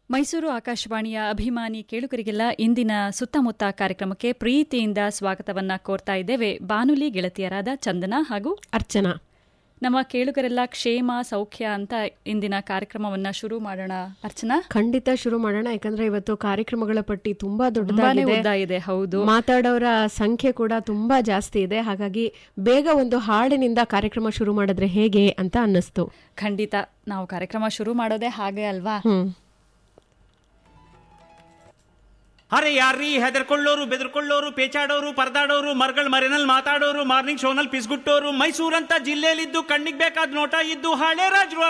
ಮೈಸೂರು ಆಕಾಶವಾಣಿಯ ಅಭಿಮಾನಿ ಕೇಳುಗರಿಗೆಲ್ಲ ಇಂದಿನ ಸುತ್ತಮುತ್ತ ಕಾರ್ಯಕ್ರಮಕ್ಕೆ ಪ್ರೀತಿಯಿಂದ ಸ್ವಾಗತವನ್ನ ಕೋರ್ತಾ ಇದ್ದೇವೆ ಬಾನುಲಿ ಗೆಳತಿಯರಾದ ಚಂದನ ಹಾಗೂ ಅರ್ಚನಾ ನಮ್ಮ ಕೇಳುಗರೆಲ್ಲ ಕ್ಷೇಮ ಸೌಖ್ಯ ಅಂತ ಇಂದಿನ ಕಾರ್ಯಕ್ರಮವನ್ನ ಶುರು ಮಾಡೋಣ ಅರ್ಚನಾ ಖಂಡಿತ ಶುರು ಮಾಡೋಣ ಯಾಕಂದ್ರೆ ಇವತ್ತು ಕಾರ್ಯಕ್ರಮಗಳ ಪಟ್ಟಿ ತುಂಬಾ ತುಂಬಾನೇ ದೊಡ್ಡದಾಗಿದೆ ಉದ್ದ ಇದೆ ಹೌದು ಮಾತಾಡೋರ ಸಂಖ್ಯೆ ಕೂಡ ತುಂಬಾ ಜಾಸ್ತಿ ಇದೆ ಹಾಗಾಗಿ ಬೇಗ ಒಂದು ಹಾಡಿನಿಂದ ಕಾರ್ಯಕ್ರಮ ಶುರು ಮಾಡಿದ್ರೆ ಹೇಗೆ ಅಂತ ಅನ್ನಿಸ್ತು ಖಂಡಿತ ನಾವು ಕಾರ್ಯಕ್ರಮ ಶುರು ಮಾಡೋದೇ ಹಾಗೆ ಅಲ್ವಾ ಹ್ಮ್ ಅರೆ ಯಾರ್ರೀ ಹೆದರ್ಕೊಳ್ಳೋರು ಬೆದರ್ಕೊಳ್ಳೋರು ಪೇಚಾಡೋರು ಪರದಾಡೋರು ಮರ್ಗಳ್ ಮರೆನಲ್ಲಿ ಮಾತಾಡೋರು ಮಾರ್ನಿಂಗ್ ಶೋನಲ್ಲಿ ಪಿಸ್ಗುಟ್ಟೋರು ಮೈಸೂರಂತ ಜಿಲ್ಲೆಯಲ್ಲಿದ್ದು ಕಣ್ಣಿಗೆ ಬೇಕಾದ ನೋಟ ಇದ್ದು ಹಳೆ ರಾಜರು